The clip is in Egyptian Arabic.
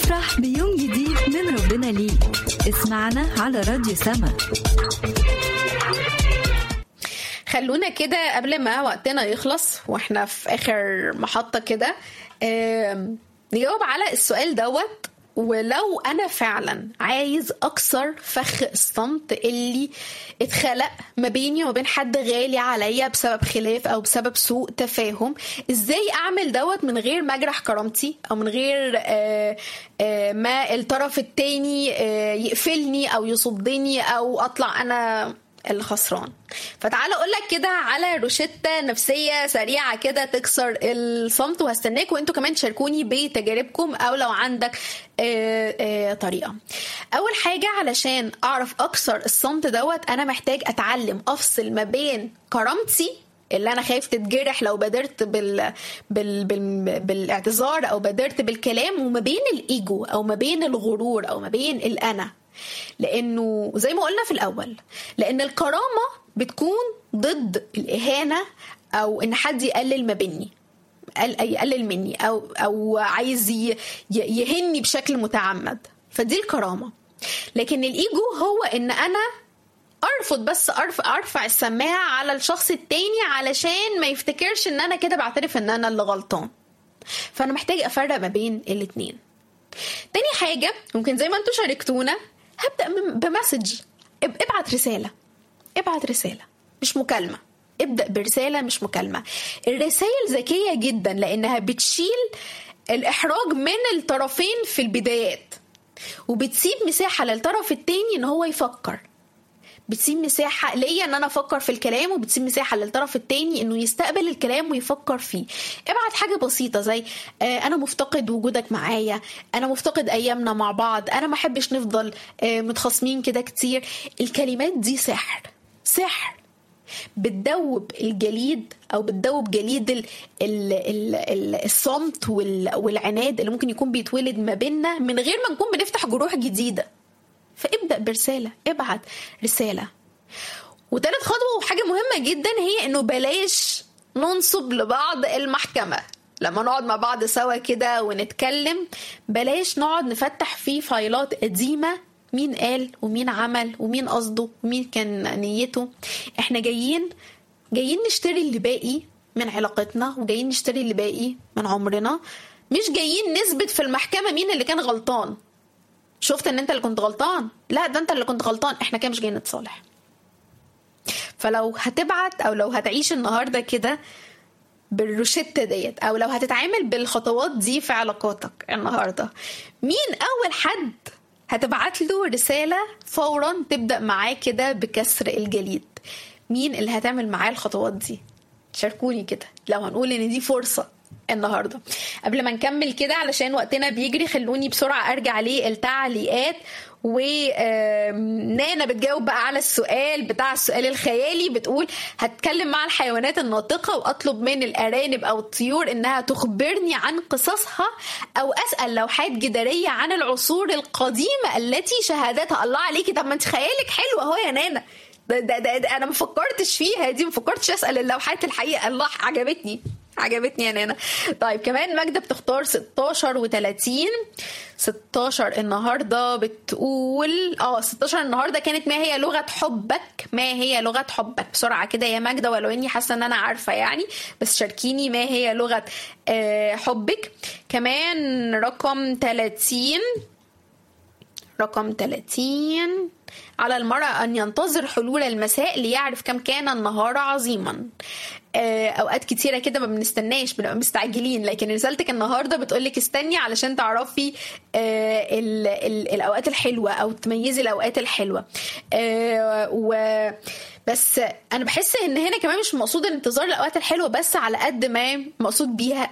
افرح بيوم جديد من ربنا ليك اسمعنا على راديو سما خلونا كده قبل ما وقتنا يخلص واحنا في اخر محطة كده آم، نجاوب على السؤال دوت ولو انا فعلا عايز اكسر فخ الصمت اللي اتخلق ما بيني وما بين حد غالي عليا بسبب خلاف او بسبب سوء تفاهم ازاي اعمل دوت من غير ما اجرح كرامتي او من غير آه، آه، ما الطرف التاني آه، يقفلني او يصدني او اطلع انا الخسران فتعالى اقول لك كده على روشتة نفسية سريعة كده تكسر الصمت وهستناكم انتوا كمان تشاركوني بتجاربكم او لو عندك آه، آه، طريقة اول حاجة علشان اعرف اكسر الصمت دوت انا محتاج اتعلم افصل ما بين كرامتي اللي انا خايف تتجرح لو بادرت بال... بال... بال... بالاعتذار او بادرت بالكلام وما بين الايجو او ما بين الغرور او ما بين الانا لانه زي ما قلنا في الاول لان الكرامه بتكون ضد الاهانه او ان حد يقلل ما بيني قل- يقلل مني او او عايز ي- ي- يهني بشكل متعمد فدي الكرامه لكن الايجو هو ان انا ارفض بس ارفع ارفع السماعه على الشخص التاني علشان ما يفتكرش ان انا كده بعترف ان انا اللي غلطان فانا محتاج افرق ما بين الاتنين تاني حاجة ممكن زي ما انتوا شاركتونا هبدأ بم- بمسج اب- ابعت رسالة ابعت رسالة مش مكالمة ابدأ برسالة مش مكالمة الرسائل ذكية جدا لأنها بتشيل الإحراج من الطرفين في البدايات وبتسيب مساحة للطرف التاني إن هو يفكر بتسيب مساحة ليا ان انا افكر في الكلام وبتسيب مساحة للطرف التاني انه يستقبل الكلام ويفكر فيه ابعت حاجة بسيطة زي آه انا مفتقد وجودك معايا انا مفتقد ايامنا مع بعض انا ما احبش نفضل آه متخاصمين كده كتير الكلمات دي سحر سحر بتدوب الجليد او بتدوب جليد ال ال ال ال الصمت وال والعناد اللي ممكن يكون بيتولد ما بيننا من غير ما نكون بنفتح جروح جديده فابدأ برسالة ابعت رسالة وتالت خطوة وحاجة مهمة جدا هي انه بلاش ننصب لبعض المحكمة لما نقعد مع بعض سوا كده ونتكلم بلاش نقعد نفتح في فايلات قديمة مين قال ومين عمل ومين قصده ومين كان نيته احنا جايين جايين نشتري اللي باقي من علاقتنا وجايين نشتري اللي باقي من عمرنا مش جايين نثبت في المحكمة مين اللي كان غلطان شفت ان انت اللي كنت غلطان لا ده انت اللي كنت غلطان احنا كده مش جايين نتصالح فلو هتبعت او لو هتعيش النهارده كده بالروشتة ديت او لو هتتعامل بالخطوات دي في علاقاتك النهارده مين اول حد هتبعت له رسالة فورا تبدأ معاه كده بكسر الجليد مين اللي هتعمل معاه الخطوات دي شاركوني كده لو هنقول ان دي فرصة النهارده قبل ما نكمل كده علشان وقتنا بيجري خلوني بسرعه ارجع للتعليقات ونانا بتجاوب بقى على السؤال بتاع السؤال الخيالي بتقول هتكلم مع الحيوانات الناطقة وأطلب من الأرانب أو الطيور إنها تخبرني عن قصصها أو أسأل لوحات جدارية عن العصور القديمة التي شهادتها الله عليكي طب ما أنت خيالك حلو أهو يا نانا ده, ده, ده, ده أنا ما فكرتش فيها دي ما فكرتش أسأل اللوحات الحقيقة الله عجبتني عجبتني يا نانا طيب كمان ماجدة بتختار 16 و30 16 النهارده بتقول اه 16 النهارده كانت ما هي لغة حبك ما هي لغة حبك بسرعة كده يا ماجدة ولو اني حاسة ان انا عارفة يعني بس شاركيني ما هي لغة آه حبك كمان رقم 30 رقم 30 على المرأة أن ينتظر حلول المساء ليعرف كم كان النهار عظيما آه، أوقات كتيرة كده ما بنستناش بنبقى مستعجلين لكن رسالتك النهاردة بتقولك استني علشان تعرفي آه، ال- ال- الأوقات الحلوة أو تميزي الأوقات الحلوة آه، و بس انا بحس ان هنا كمان مش مقصود الانتظار الاوقات الحلوه بس على قد ما مقصود بيها